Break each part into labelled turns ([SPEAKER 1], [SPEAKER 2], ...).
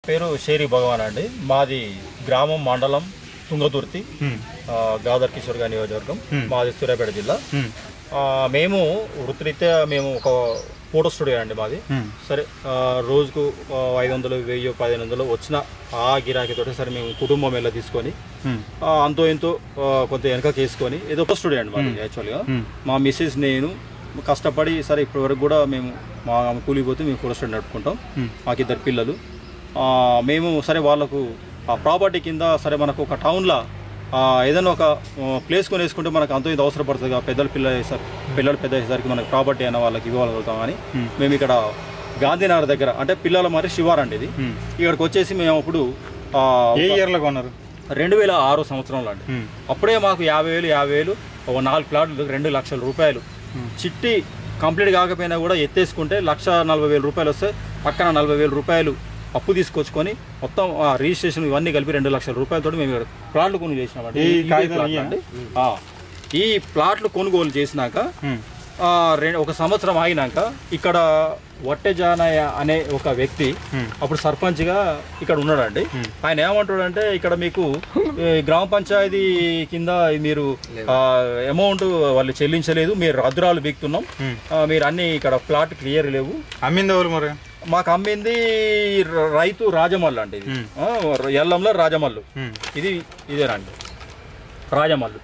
[SPEAKER 1] పేరు షేరి భగవాన్ అండి మాది గ్రామం మండలం తుంగతుర్తి
[SPEAKER 2] ఉమ్,
[SPEAKER 1] ఆ, గాదర్ కిషోర్ గారి నియోజకవర్గం
[SPEAKER 2] Hmm.
[SPEAKER 1] మాది సూర్యాపేట జిల్లా
[SPEAKER 2] ఉమ్,
[SPEAKER 1] ఆ, మేము వృత్తిరీత్యా మేము ఒక ఫోటో స్టూడియో అండి మాది
[SPEAKER 2] ఉమ్,
[SPEAKER 1] సరే ఆ, రోజుకు ఆ, ఐదు వందలు వెయ్యి పదిహేను వందలు వచ్చిన ఆ గిరాకీతోటి సరే మేము కుటుంబం ఎలా తీసుకొని
[SPEAKER 2] ఉమ్,
[SPEAKER 1] ఆ, అంతో ఇంతో ఆ, కొంత వెనక తీసుకొని ఏదో ఒక స్టూడియో అండి మాది యాక్చువల్గా
[SPEAKER 2] ఉమ్.
[SPEAKER 1] మా మిస్సెస్ నేను కష్టపడి సరే ఇప్పటి వరకు కూడా మేము మా కూలిపోతే మేము ఫోటో స్టూడియో నడుపుకుంటాం
[SPEAKER 2] ఉమ్.
[SPEAKER 1] మాకు ఇద్దరు పిల్లలు ఆ, మేము సరే వాళ్ళకు ఆ ప్రాపర్టీ కింద సరే మనకు ఒక టౌన్లో ఏదైనా ఒక ప్లేస్ కొని వేసుకుంటే మనకు అంత ఇది అవసరపడుతుంది కదా పెద్దల పిల్లలు వేసారు పిల్లలు పెద్ద వేసేసరికి మనకు ప్రాపర్టీ అయినా వాళ్ళకి ఇవ్వగలుగుతాం అని
[SPEAKER 2] Hmm.
[SPEAKER 1] మేము ఇక్కడ గాంధీనగర్ దగ్గర అంటే పిల్లల మరి శివారండి ఇది
[SPEAKER 2] ఉమ్.
[SPEAKER 1] ఇక్కడికి వచ్చేసి మేము అప్పుడు ఆ,
[SPEAKER 2] ఏ ఇయర్లో కొన్నారు
[SPEAKER 1] రెండు వేల ఆరు సంవత్సరంలో అండి
[SPEAKER 2] ఉమ్,
[SPEAKER 1] అప్పుడే మాకు యాభై వేలు యాభై వేలు ఒక నాలుగు ప్లాట్లు రెండు లక్షల రూపాయలు చిట్టి కంప్లీట్ కాకపోయినా కూడా ఎత్తేసుకుంటే లక్ష నలభై వేల రూపాయలు వస్తే పక్కన నలభై వేల రూపాయలు అప్పు తీసుకొచ్చుకొని మొత్తం ఆ రిజిస్ట్రేషన్ ఇవన్నీ కలిపి రెండు లక్షల రూపాయలతో మేము ఇక్కడ ప్లాట్లు కొనుగోలు చేసినామండి
[SPEAKER 2] ఈ
[SPEAKER 1] ఇవే
[SPEAKER 2] కాగితాలు
[SPEAKER 1] ప్లాట్లు
[SPEAKER 2] ఇయ్యా?
[SPEAKER 1] అండి ఆ. ఈ ప్లాట్లు కొనుగోలు చేసినాక
[SPEAKER 2] ఉమ్,
[SPEAKER 1] ఆ, రెండు ఒక సంవత్సరం ఆగినాక ఇక్కడ వట్టెజానయ్య అనే ఒక వ్యక్తి
[SPEAKER 2] Hmm.
[SPEAKER 1] అప్పుడు సర్పంచ్గా ఇక్కడ ఉన్నాడండి ఆయన ఏమంటాడంటే ఇక్కడ మీకు ఈ గ్రామ పంచాయతీ కింద మీరు అమౌంట్ వాళ్ళు చెల్లించలేదు మీరు రద్దురాలు బీక్తున్నాం
[SPEAKER 2] Hmm.
[SPEAKER 1] ఆ, మీరు అన్ని ఇక్కడ ప్లాట్ క్లియర్ లేవు
[SPEAKER 2] అమ్మింది ఎవరు మరి
[SPEAKER 1] మాకు అమ్మింది ర- రైతు రాజమల్లు అండి ఇది
[SPEAKER 2] Hmm.
[SPEAKER 1] ఆ, ఎల్లంలో రాజమల్లు
[SPEAKER 2] ఉమ్.
[SPEAKER 1] ఇది ఇదేనండి రాజమల్లు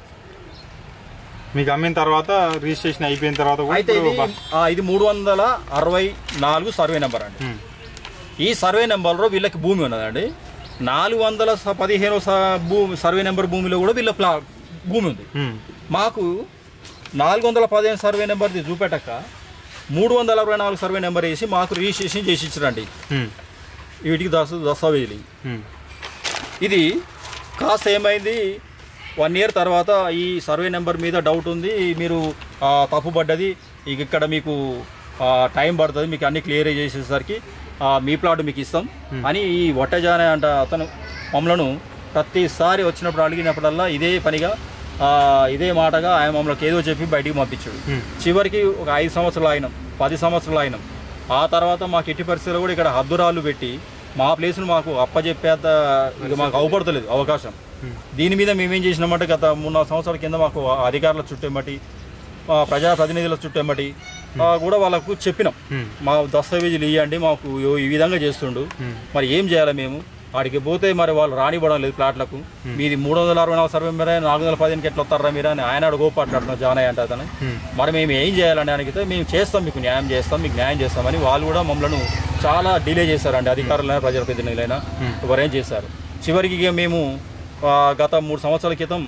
[SPEAKER 2] మీకు అమ్మిన తర్వాత రిజిస్ట్రేషన్ అయిపోయిన తర్వాత కూడా
[SPEAKER 1] అయితే
[SPEAKER 2] ఇప్పుడు
[SPEAKER 1] ఇది
[SPEAKER 2] బా-
[SPEAKER 1] ఆ, ఇది మూడు వందల అరవై నాలుగు సర్వే నెంబర్ అండి
[SPEAKER 2] ఉమ్,
[SPEAKER 1] ఈ సర్వే నెంబర్లో వీళ్ళకి భూమి ఉన్నదండి నాలుగు వందల స- పదిహేను స- భూమి సర్వే నెంబర్ భూమిలో కూడా వీళ్ళ ప్లా భూమి ఉంది
[SPEAKER 2] ఉమ్,
[SPEAKER 1] మాకు నాలుగు వందల పదిహేను సర్వే నెంబర్ది చూపెట్టక మూడు వందల అరవై నాలుగు సర్వే నెంబర్ వేసి మాకు రిజిస్ట్రేషన్ చేసి ఇచ్చారండి
[SPEAKER 2] ఉమ్,
[SPEAKER 1] వీటికి దశ దస్తావేజులు
[SPEAKER 2] ఉమ్,
[SPEAKER 1] ఇది కాస్త ఏమైంది వన్ ఇయర్ తర్వాత ఈ సర్వే నెంబర్ మీద డౌట్ ఉంది మీరు ఆ, తప్పుపడ్డది ఇక ఇక్కడ మీకు ఆ, టైం పడుతుంది మీకు అన్ని క్లియర్ చేసేసరికి ఆ, మీ ప్లాట్ మీకు ఇస్తాం అని ఈ వట్టజానే అంట అతను మమ్మలను ప్రతిసారి వచ్చినప్పుడు అడిగినప్పుడల్లా ఇదే పనిగా ఆ, ఇదే మాటగా ఆయన మమ్మల్ని ఏదో చెప్పి బయటికి పంపించాడు
[SPEAKER 2] ఉమ్,
[SPEAKER 1] చివరికి ఒక ఐదు సంవత్సరాలు అయినాం పది సంవత్సరాలు అయినాం ఆ తర్వాత మాకు ఎట్టి పరిస్థితుల్లో కూడా ఇక్కడ హద్దురాళ్ళు పెట్టి మా ప్లేస్ను మాకు అప్పచెప్పేంత ఇక మాకు అవపడతలేదు అవకాశం దీని మీద మేమేం చేసినామంటే గత మూడు నాలుగు సంవత్సరాల కింద మాకు అధికారుల చుట్టెమ్మటి ఆ, ప్రజాప్రతినిధుల చుట్టెమ్మటి ఆ, కూడా వాళ్ళకు చెప్పినాం
[SPEAKER 2] ఉమ్,
[SPEAKER 1] మా దస్తావేజీలు ఇవ్వండి మాకు ఇగో ఈ విధంగా చేస్తుండు
[SPEAKER 2] ఉమ్,
[SPEAKER 1] మరి ఏం చేయాలి మేము వాడికి పోతే మరి వాళ్ళు రానివ్వడం లేదు ప్లాట్లకు మీది మూడు వందల అరవై నాలుగు సర్వే మీరే నాలుగు వందల పదిహేనుకి ఎట్లా వస్తారా మీరు అని ఆయన గోపాట్లాడుతున్నారు జానయ్య అంటే అతను
[SPEAKER 2] ఉమ్,
[SPEAKER 1] మరి మేము ఏం చేయాలని అడిగితే మేము చేస్తాం మీకు న్యాయం చేస్తాం మీకు న్యాయం చేస్తామని వాళ్ళు కూడా మమ్మల్ని చాలా డిలే చేశారండి అధికారులైనా ప్రజాప్రతినిధులైనా ఎవరేం చేశారు చివరికి ఇక మేము ఆ, గత మూడు సంవత్సరాల క్రితం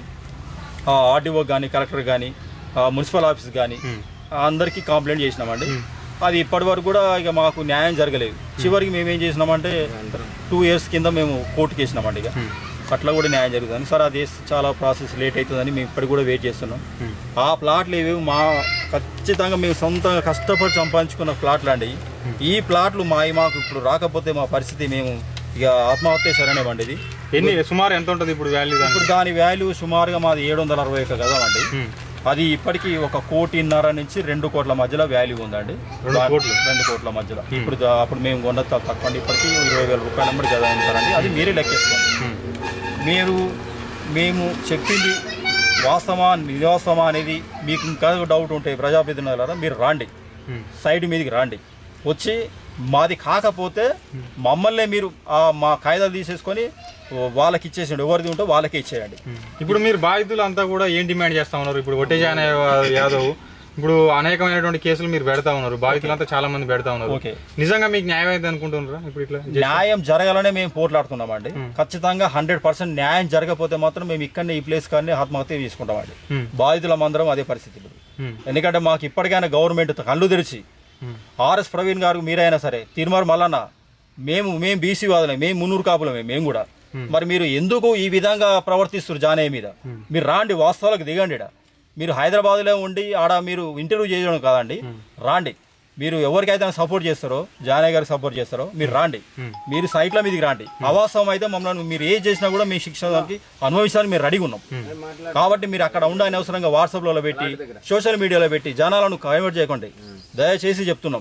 [SPEAKER 1] ఆర్డీఓ కానీ కలెక్టర్ కానీ మున్సిపల్ ఆఫీస్ కానీ
[SPEAKER 2] ఉమ్,
[SPEAKER 1] అందరికీ కంప్లైంట్ చేసినామండి అది ఇప్పటి వరకు కూడా ఇక మాకు న్యాయం జరగలేదు చివరికి మేము ఏం చేసినామంటే టూ ఇయర్స్ కింద మేము కోర్టుకి వేసినామండి ఇక
[SPEAKER 2] ఉమ్,
[SPEAKER 1] అట్లా కూడా న్యాయం జరుగుతుంది సార్ అది చాలా ప్రాసెస్ లేట్ అవుతుందని మేము ఇప్పటికి కూడా వెయిట్ చేస్తున్నాం
[SPEAKER 2] ఉమ్,
[SPEAKER 1] ఆ ప్లాట్లు ఏవి మా ఖచ్చితంగా మేము సొంతంగా కష్టపడి సంపాదించుకున్న ప్లాట్లు అండి ఈ ప్లాట్లు మా మాకు ఇప్పుడు రాకపోతే మా పరిస్థితి మేము ఇక ఆత్మహత్య సరైనవండి ఇది
[SPEAKER 2] ఎన్ని సుమారు ఎంత ఉంటుంది ఇప్పుడు వాల్యూ దానికి
[SPEAKER 1] ఇప్పుడు దాని వాల్యూ సుమారుగా మాది ఏడు వందల అరవై ఒక్క కదా అండి
[SPEAKER 2] ఉమ్,
[SPEAKER 1] అది ఇప్పటికీ ఒక కోటిన్నర నుంచి రెండు కోట్ల మధ్యలో వాల్యూ ఉందండి
[SPEAKER 2] రెండు
[SPEAKER 1] దాని-
[SPEAKER 2] కోట్లు?
[SPEAKER 1] రెండు కోట్ల మధ్యలో ఇప్పుడు దా- అప్పుడు మేము కొన్న త- తక్కువ అండి ఇప్పటికీ ఇరవై వేల రూపాయలు అమ్మడి కదా ఉంటారండి అది మీరే లెక్కేసుకోండి
[SPEAKER 2] ఉమ్,
[SPEAKER 1] మీరు మేము చెప్పింది వాస్తవా నివాస్తవా అనేది మీకు ఇంకా డౌట్ ఉంటే ప్రజాప్రతినిధులారా మీరు రాండి
[SPEAKER 2] ఉమ్,
[SPEAKER 1] సైడ్ మీదకి రాండి వచ్చి మాది కాకపోతే మమ్మల్ని మీరు ఆ మా కాయిదాలు తీసేసుకొని వాళ్ళకి ఇచ్చేసేయండి ఎవరిది ఉంటే వాళ్ళకే ఇచ్చేయండి
[SPEAKER 2] ఉమ్. ఇప్పుడు మీరు బాధితులు అంతా కూడా ఏం డిమాండ్ చేస్తా ఉన్నారు ఇప్పుడు ఒట్టేజాన యాదవ్ ఇప్పుడు అనేకమైనటువంటి కేసులు మీరు పెడతా ఉన్నారు బాధితులంతా చాలా మంది పెడతా ఉన్నారు
[SPEAKER 1] ఓకే
[SPEAKER 2] నిజంగా మీకు న్యాయం అయితే అనుకుంటున్నారా ఇప్పుడు ఇట్లా
[SPEAKER 1] న్యాయం జరగాలనే మేము పోట్లాడుతున్నామండి ఖచ్చితంగా హండ్రెడ్ పర్సెంట్ న్యాయం జరగకపోతే మాత్రం మేము ఇక్కడనే ఈ ప్లేస్ కానీ ఆత్మహత్య తీసుకుంటామండి
[SPEAKER 2] ఉమ్,
[SPEAKER 1] బాధితులం అందరం అదే పరిస్థితి ఇప్పుడు
[SPEAKER 2] ఉమ్,
[SPEAKER 1] ఎందుకంటే మాకు ఇప్పటికైనా గవర్నమెంట్ కళ్ళు తెరిచి
[SPEAKER 2] ఉమ్,
[SPEAKER 1] ఆర్ఎస్ ప్రవీణ్ గారు మీరైనా సరే తిరుమల మల్లన్న మేము మేము బీసీ వాదులే మేము మున్నూరు కాపులమే మేము కూడా మరి మీరు ఎందుకు ఈ విధంగా ప్రవర్తిస్తారు జానయ్య మీద మీరు రాండి వాస్తవాలకు దిగండి ఈడ. మీరు హైదరాబాద్లో ఉండి ఆడ మీరు ఇంటర్వ్యూ చేయడం కాదండి రాండి మీరు ఎవరికైతే సపోర్ట్ చేస్తారో జానయ్య గారికి సపోర్ట్ చేస్తారో మీరు రాండి
[SPEAKER 2] Hmm.
[SPEAKER 1] మీరు సైట్ల మీదకి రాండి అవాస్తవం అయితే మమ్మల్ని మీరు ఏం చేసినా కూడా మీ శిక్షణకి అనుభవించడానికి మీరు రెడీగా ఉన్నాం కాబట్టి మీరు అక్కడ ఉండాలని అవసరంగా వాట్సాప్లలో పెట్టి సోషల్ మీడియాలో పెట్టి జనాలను కన్వర్ట్ చేయకండి దయచేసి చెప్తున్నాం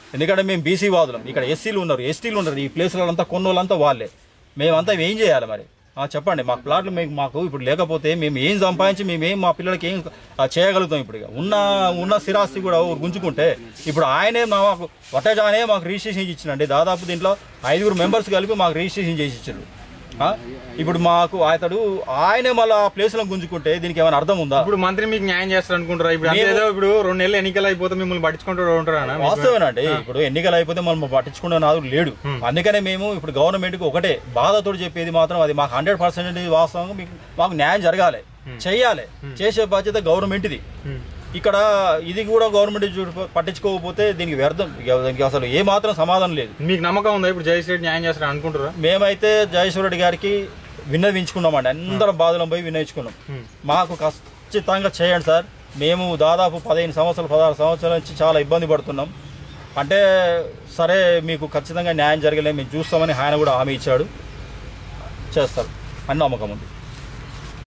[SPEAKER 1] ఎందుకంటే మేము బీసీ వాదులం ఇక్కడ ఎస్సీలు ఉన్నారు ఎస్టీలు ఉన్నారు ఈ ప్లేస్లలో అంతా కొన్న వాళ్ళంతా వాళ్ళే మేమంతా ఏం చేయాలి మరి ఆ, చెప్పండి మా ప్లాట్లు మీకు మాకు ఇప్పుడు లేకపోతే మేము ఏం సంపాదించి మేము ఏం మా పిల్లలకి ఏం ఆ, చేయగలుగుతాం ఇప్పుడు ఇక ఉన్న ఉన్న స్థిరాస్తి కూడా ఒకరు గుంజుకుంటే ఇప్పుడు ఆయనే మా- మాకు వట్టజానే మాకు రిజిస్ట్రేషన్ ఇచ్చిండండి దాదాపు దీంట్లో ఐదుగురు మెంబర్స్ కలిపి మాకు రిజిస్ట్రేషన్ చేసి ఇచ్చారు ఆ? ఇప్పుడు మాకు అతడు ఆయనే మళ్ళీ ఆ ప్లేస్లో గుంజుకుంటే దీనికి ఏమైనా అర్థం ఉందా
[SPEAKER 2] ఇప్పుడు మంత్రి మీకు న్యాయం చేస్తారు అనుకుంటారా ఇప్పుడు అంతే ఏదో ఇప్పుడు రెండు నెలలు ఎన్నికలు అయిపోతే మిమ్మల్ని పట్టించుకుంటూ ఉంటారా
[SPEAKER 1] వాస్తవేనండి ఇప్పుడు ఎన్నికలు అయిపోతే మనం పట్టించుకునే నాదు లేడు అందుకనే మేము ఇప్పుడు గవర్నమెంట్ కి ఒకటే బాధతో చెప్పేది మాత్రం అది మాకు హండ్రెడ్ పర్సెంట్ వాస్తవంగా మీకు మాకు న్యాయం జరగాలి చెయ్యాలి చేసే బాధ్యత గవర్నమెంట్ది ఇక్కడ ఇది కూడా గవర్నమెంట్ చూ- పట్టించుకోకపోతే దీనికి వ్యర్థం ఇక దీనికి అసలు ఏ మాత్రం సమాధానం లేదు
[SPEAKER 2] మీకు నమ్మకం ఉందా ఇప్పుడు జగదీష్ రెడ్డి న్యాయం చేస్తారు అనుకుంటారా
[SPEAKER 1] మేమైతే జయేశ్వర రెడ్డి గారికి విన్నవించుకున్నామండి అందరం బాధలం పోయి విన్నవించుకున్నాం మాకు ఖచ్చితంగా చేయండి సార్ మేము దాదాపు పదిహేను సంవత్సరాలు పదహారు సంవత్సరాల నుంచి చాలా ఇబ్బంది పడుతున్నాం అంటే సరే మీకు ఖచ్చితంగా న్యాయం జరగలే మేము చూస్తామని ఆయన కూడా హామీ ఇచ్చాడు చేస్తారు అని నమ్మకం ఉంది